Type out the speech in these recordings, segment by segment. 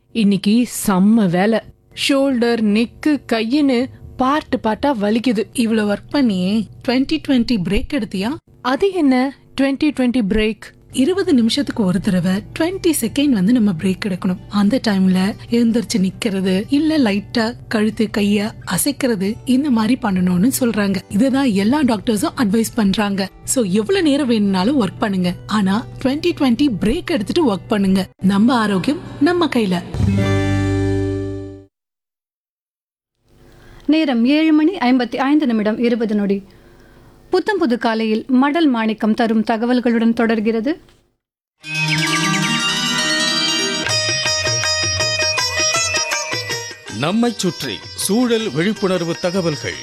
இன்னைக்கு செம்ம வேலை ஷோல்டர் நெக்கு கையின்னு பார்ட் பார்ட்டா வலிக்குது இவ்வளவு ஒர்க் பண்ணியே 2020 டுவெண்ட்டி பிரேக் எடுத்தியா அது என்ன 2020 டுவெண்ட்டி பிரேக் இருபது நிமிஷத்துக்கு ஒரு தடவை 20 செகண்ட் வந்து நம்ம பிரேக் எடுக்கணும் அந்த டைம்ல எழுந்திருச்சு நிக்கிறது இல்ல லைட்டா கழுத்து கைய அசைக்கிறது இந்த மாதிரி பண்ணணும்னு சொல்றாங்க இதுதான் எல்லா டாக்டர்ஸும் அட்வைஸ் பண்றாங்க சோ எவ்வளவு நேரம் வேணும்னாலும் ஒர்க் பண்ணுங்க ஆனா 2020 டுவெண்ட்டி பிரேக் எடுத்துட்டு ஒர்க் பண்ணுங்க நம்ம ஆரோக்கியம் நம்ம கையில நேரம் ஏழு மணி ஐம்பத்தி ஐந்து நிமிடம் இருபது நொடி புத்தம் புது காலையில் மடல் மாணிக்கம் தரும் தகவல்களுடன் தொடர்கிறது நம்மைச் சுற்றி சூழல் விழிப்புணர்வு தகவல்கள்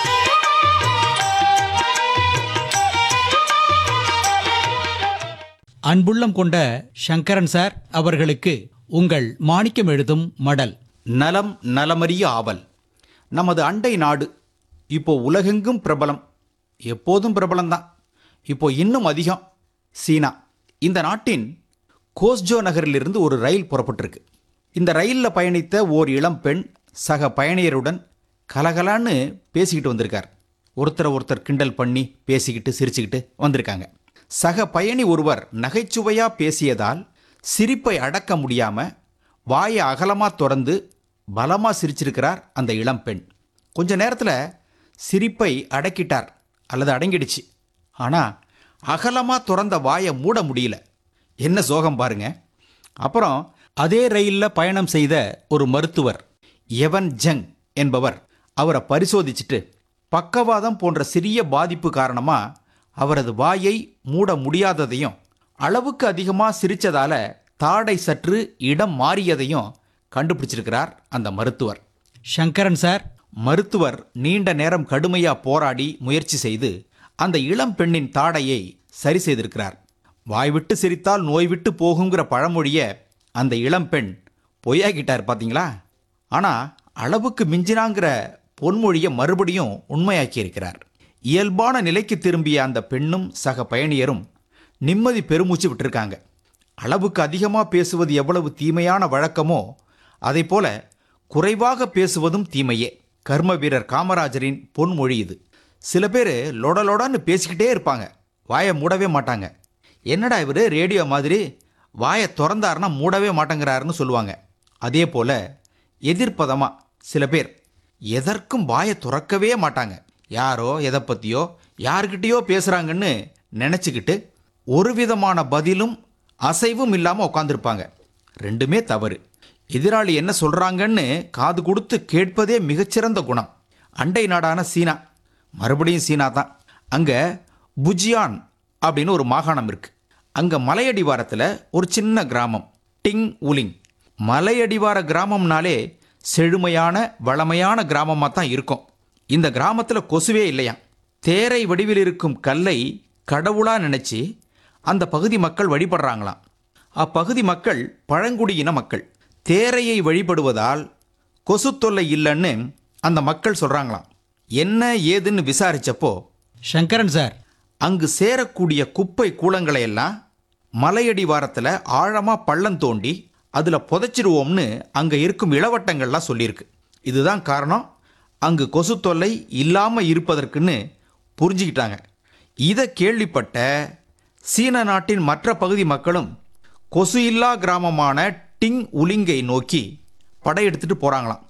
அன்புள்ளம் கொண்ட சங்கரன் சார் அவர்களுக்கு உங்கள் மாணிக்கம் எழுதும் மடல் நலம் நலமறிய ஆவல் நமது அண்டை நாடு இப்போ உலகெங்கும் பிரபலம் எப்போதும் பிரபலம்தான் இப்போ இன்னும் அதிகம் சீனா இந்த நாட்டின் கோஸ்ஜோ நகரிலிருந்து ஒரு ரயில் புறப்பட்டிருக்கு இந்த ரயிலில் பயணித்த ஓர் இளம் பெண் சக பயணியருடன் கலகலான்னு பேசிக்கிட்டு வந்திருக்கார் ஒருத்தரை ஒருத்தர் கிண்டல் பண்ணி பேசிக்கிட்டு சிரிச்சுக்கிட்டு வந்திருக்காங்க சக பயணி ஒருவர் நகைச்சுவையா பேசியதால் சிரிப்பை அடக்க முடியாம வாயை அகலமா திறந்து பலமா சிரிச்சிருக்கிறார் அந்த இளம் பெண் கொஞ்ச நேரத்துல சிரிப்பை அடக்கிட்டார் அல்லது அடங்கிடுச்சு ஆனா அகலமா திறந்த வாயை மூட முடியல என்ன சோகம் பாருங்க அப்புறம் அதே ரயிலில் பயணம் செய்த ஒரு மருத்துவர் எவன் ஜங் என்பவர் அவரை பரிசோதிச்சுட்டு பக்கவாதம் போன்ற சிறிய பாதிப்பு காரணமா அவரது வாயை மூட முடியாததையும் அளவுக்கு அதிகமாக சிரிச்சதால தாடை சற்று இடம் மாறியதையும் கண்டுபிடிச்சிருக்கிறார் அந்த மருத்துவர் சங்கரன் சார் மருத்துவர் நீண்ட நேரம் கடுமையா போராடி முயற்சி செய்து அந்த இளம் பெண்ணின் தாடையை சரி செய்திருக்கிறார் வாய் விட்டு சிரித்தால் நோய் விட்டு போகுங்கிற பழமொழிய அந்த இளம் பெண் பொய்யாக்கிட்டார் பாத்தீங்களா ஆனா அளவுக்கு மிஞ்சினாங்கிற பொன்மொழியை மறுபடியும் உண்மையாக்கி இருக்கிறார் இயல்பான நிலைக்கு திரும்பிய அந்த பெண்ணும் சக பயணியரும் நிம்மதி பெருமூச்சு விட்டிருக்காங்க அளவுக்கு அதிகமாக பேசுவது எவ்வளவு தீமையான வழக்கமோ அதை போல குறைவாக பேசுவதும் தீமையே கர்ம வீரர் காமராஜரின் பொன்மொழி இது சில பேர் லொட லொடன்னு பேசிக்கிட்டே இருப்பாங்க வாயை மூடவே மாட்டாங்க என்னடா இவர் ரேடியோ மாதிரி வாயை திறந்தாருன்னா மூடவே மாட்டேங்கிறாருன்னு சொல்லுவாங்க அதே போல எதிர்ப்பதமா சில பேர் எதற்கும் வாயை துறக்கவே மாட்டாங்க யாரோ எதை பற்றியோ யார்கிட்டயோ பேசுகிறாங்கன்னு நினச்சிக்கிட்டு ஒரு விதமான பதிலும் அசைவும் இல்லாமல் உட்காந்துருப்பாங்க ரெண்டுமே தவறு எதிராளி என்ன சொல்கிறாங்கன்னு காது கொடுத்து கேட்பதே மிகச்சிறந்த குணம் அண்டை நாடான சீனா மறுபடியும் சீனா தான் அங்கே புஜியான் அப்படின்னு ஒரு மாகாணம் இருக்கு அங்கே மலையடிவாரத்தில் ஒரு சின்ன கிராமம் டிங் உலிங் மலையடிவார கிராமம்னாலே செழுமையான வளமையான கிராமமாக தான் இருக்கும் இந்த கிராமத்தில் கொசுவே இல்லையாம் தேரை வடிவில் இருக்கும் கல்லை கடவுளாக நினச்சி அந்த பகுதி மக்கள் வழிபடுறாங்களாம் அப்பகுதி மக்கள் பழங்குடியின மக்கள் தேரையை வழிபடுவதால் கொசு தொல்லை இல்லைன்னு அந்த மக்கள் சொல்கிறாங்களாம் என்ன ஏதுன்னு விசாரிச்சப்போ சங்கரன் சார் அங்கு சேரக்கூடிய குப்பை கூலங்களை எல்லாம் மலையடிவாரத்தில் ஆழமாக பள்ளம் தோண்டி அதில் புதைச்சிருவோம்னு அங்கே இருக்கும் இளவட்டங்கள்லாம் சொல்லியிருக்கு இதுதான் காரணம் அங்கு கொசு தொல்லை இல்லாமல் இருப்பதற்குன்னு புரிஞ்சுக்கிட்டாங்க இதை கேள்விப்பட்ட சீன நாட்டின் மற்ற பகுதி மக்களும் கொசு இல்லா கிராமமான டிங் உலிங்கை நோக்கி படையெடுத்துட்டு போகிறாங்களாம்